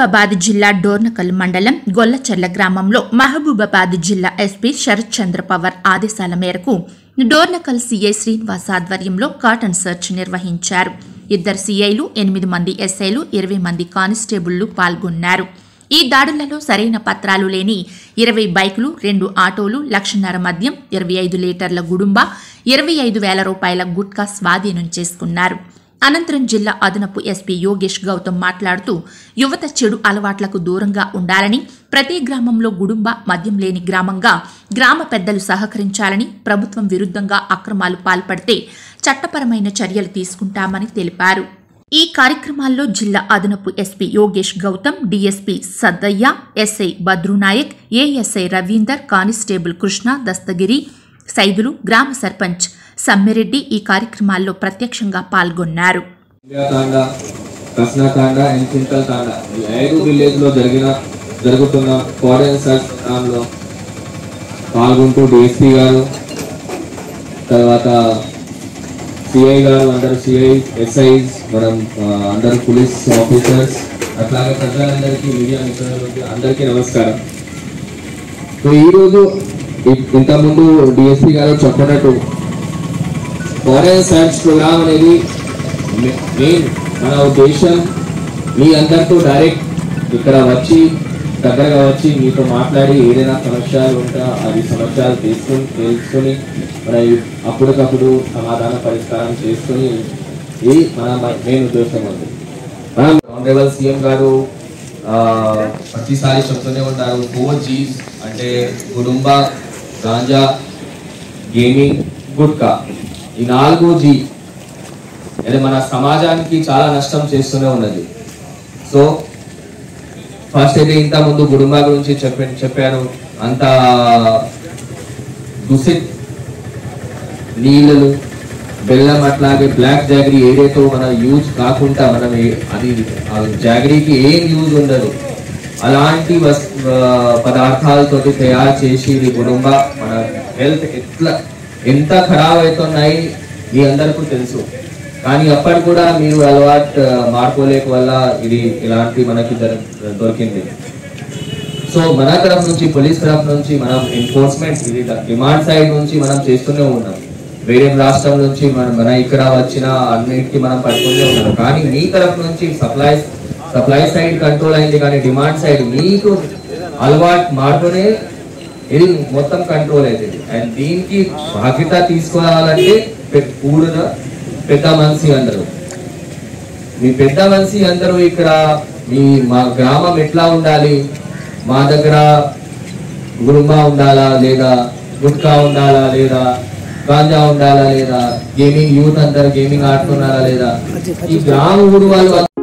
మహబూబాబాద్ జిల్లా డోర్నకల్ మండలం గొల్లచెర్ల గ్రామంలో మహబూబాబాద్ జిల్లా ఎస్పీ శరత్ చంద్ర పవార్ ఆదేశాల మేరకు డోర్నకల్ సీఐ శ్రీనివాస్ ఆధ్వర్యంలో కాటన్ సెర్చ్ నిర్వహించారు ఇద్దరు సీఐలు ఎనిమిది మంది ఎస్ఐలు ఇరవై మంది కానిస్టేబుళ్లు పాల్గొన్నారు ఈ దాడులలో సరైన పత్రాలు లేని ఇరవై బైకులు రెండు ఆటోలు లక్షన్నర మద్యం ఇరవై ఐదు లీటర్ల గుడుంబ ఇరవై ఐదు వేల రూపాయల గుట్కా స్వాధీనం చేసుకున్నారు అనంతరం జిల్లా అదనపు ఎస్పీ యోగేష్ గౌతమ్ మాట్లాడుతూ యువత చెడు అలవాట్లకు దూరంగా ఉండాలని ప్రతి గ్రామంలో గుడుంబ మద్యం లేని గ్రామంగా గ్రామ పెద్దలు సహకరించాలని ప్రభుత్వం విరుద్ధంగా అక్రమాలు పాల్పడితే చట్టపరమైన చర్యలు తీసుకుంటామని తెలిపారు ఈ కార్యక్రమాల్లో జిల్లా అదనపు SP Yogesh Gautam DSP Saddaiah SI Badrunayak ASI Ravinder constable Krishna Dastagiri Saidulu గ్రామ సర్పంచ్ సమ్మిరెడ్డి ఈ కార్యక్రమాల్లో ప్రత్యక్షంగా పాల్గొన్నారు ఇండియా తాండా కస్నా తాండా అండ్ చింతల్ తాండా ఈ ఐదు విలేజ్ లో జరిగిన జరుగుతున్న ఫారెన్ సర్చ్ లో పాల్గొంటూ డిఎస్పీ గారు తర్వాత సిఐ గారు అందరు సిఐ ఎస్ఐస్ మనం ఆ, అందరు పోలీస్ ఆఫీసర్స్ అట్లాగే ప్రజలందరికీ మీడియా మిత్రులకి అందరికీ నమస్కారం సో ఈరోజు ఇ- ఇంతకుముందు డిఎస్పీ గారు చెప్పినట్టు ఫారెన్ సైన్స్ ప్రోగ్రామ్ అనేది మె- మెయిన్ మన ఉద్దేశం మీ అందరితో డైరెక్ట్ ఇక్కడ వచ్చి దగ్గరగా వచ్చి మీతో మాట్లాడి ఏదైనా సమస్యలు ఉంటే అది సమస్యలు తీసుకొని తెలుసుకొని మన ఈ అప్పటికప్పుడు సమాధాన పరిష్కారం చేసుకొని ఇది మన మెయిన్ ఉద్దేశం ఉంది మనం ఆనరేబుల్ సీఎం గారు ఆ, ప్రతిసారి చెప్తూనే ఉంటారు ఫోర్ జీస్ అంటే కుటుంబ గాంజా గేమింగ్ గుట్కా ఈ నాలుగు జీ ఇది మన సమాజానికి చాలా నష్టం చేస్తూనే ఉన్నది సో ఫస్ట్ అయితే ఇంత ముందు గుడుంబా గురించి చెప్పి చెప్పాను అంత దుసిత్ నీళ్ళు బెల్లం అట్లాగే బ్లాక్ జాగరీ ఏదైతే మన యూజ్ కాకుండా మనం ఏ- అది ఆ జాగరీకి ఏం యూజ్ ఉండదు అలాంటి వస్ ఆ, పదార్థాలతోటి తయారు చేసి ఇది గుడుంబ మన హెల్త్ ఎట్లా ఎంత ఖరాబ్ అవుతున్నాయి మీ అందరికీ తెలుసు కానీ అప్పటి కూడా మీరు అలవాటు ఆ, మార్పులేక వల్ల ఇది ఇలాంటి మనకి దొర- దొరికింది సో మన తరఫు నుంచి పోలీస్ తరఫు నుంచి మనం ఎన్ఫోర్స్మెంట్ ఇది డిమాండ్ సైడ్ నుంచి మనం చేస్తూనే ఉన్నాం వేరే రాష్ట్రం నుంచి మనం మన ఇక్కడ వచ్చిన అన్నిటికీ మనం పట్టుకునే ఉన్నాం కానీ మీ తరఫు నుంచి సప్లై సప్లై సైడ్ కంట్రోల్ అయింది కానీ డిమాండ్ సైడ్ మీకు అలవాటు మారుతూనే ఇది మొత్తం కంట్రోల్ అవుతుంది అండ్ దీనికి బాధ్యత తీసుకోవాలంటే పె- కూడిన పెద్ద మనిషి అందరూ మీ పెద్ద మనిషి అందరూ ఇక్కడ మీ మా గ్రామం ఎట్లా ఉండాలి మా దగ్గర గురుంబా ఉండాలా లేదా గుట్కా ఉండాలా లేదా గాంజా ఉండాలా లేదా గేమింగ్ యూత్ అందరు గేమింగ్ ఆడుతున్నారా లేదా ఈ గ్రామ ఊరు వాళ్ళు